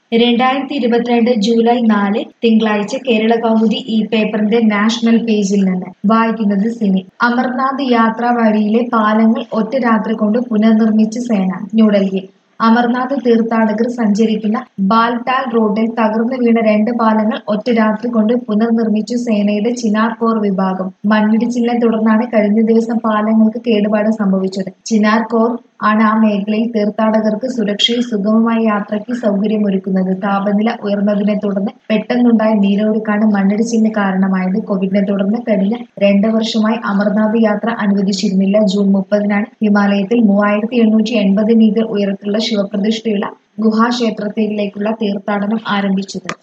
രണ്ടായിരത്തി ഇരുപത്തിരണ്ട് ജൂലൈ നാല് തിങ്കളാഴ്ച കേരള കൗമുദി ഈ പേപ്പറിന്റെ നാഷണൽ പേജിൽ നിന്ന് വായിക്കുന്നത് സിനി അമർനാഥ് യാത്രാ വഴിയിലെ പാലങ്ങൾ ഒറ്റ രാത്രി കൊണ്ട് പുനർനിർമ്മിച്ച് സേന ന്യൂഡൽഹി അമർനാഥ് തീർത്ഥാടകർ സഞ്ചരിക്കുന്ന ബാൽടാൽ റോഡിൽ തകർന്നു വീണ രണ്ട് പാലങ്ങൾ ഒറ്റ രാത്രി കൊണ്ട് പുനർനിർമ്മിച്ചു സേനയുടെ ചിനാർ കോർ വിഭാഗം മണ്ണിടിച്ചിലിനെ തുടർന്നാണ് കഴിഞ്ഞ ദിവസം പാലങ്ങൾക്ക് കേടുപാട് സംഭവിച്ചത് ചിനാർ കോർ ആണ് ആ മേഖലയിൽ തീർത്ഥാടകർക്ക് സുരക്ഷയും സുഗമമായ യാത്രയ്ക്ക് സൗകര്യമൊരുക്കുന്നത് താപനില ഉയർന്നതിനെ തുടർന്ന് പെട്ടെന്നുണ്ടായ നീരൊഴുക്കാണ് മണ്ണിടിച്ചിലിന് കാരണമായത് കോവിഡിനെ തുടർന്ന് കഴിഞ്ഞ രണ്ട് വർഷമായി അമർനാഥ് യാത്ര അനുവദിച്ചിരുന്നില്ല ജൂൺ മുപ്പതിനാണ് ഹിമാലയത്തിൽ മൂവായിരത്തി എണ്ണൂറ്റി എൺപത് മീറ്റർ ഉയരത്തിലുള്ള ശിവപ്രതിഷ്ഠയുള്ള ഗുഹാക്ഷേത്രത്തിലേക്കുള്ള തീർത്ഥാടനം ആരംഭിച്ചത്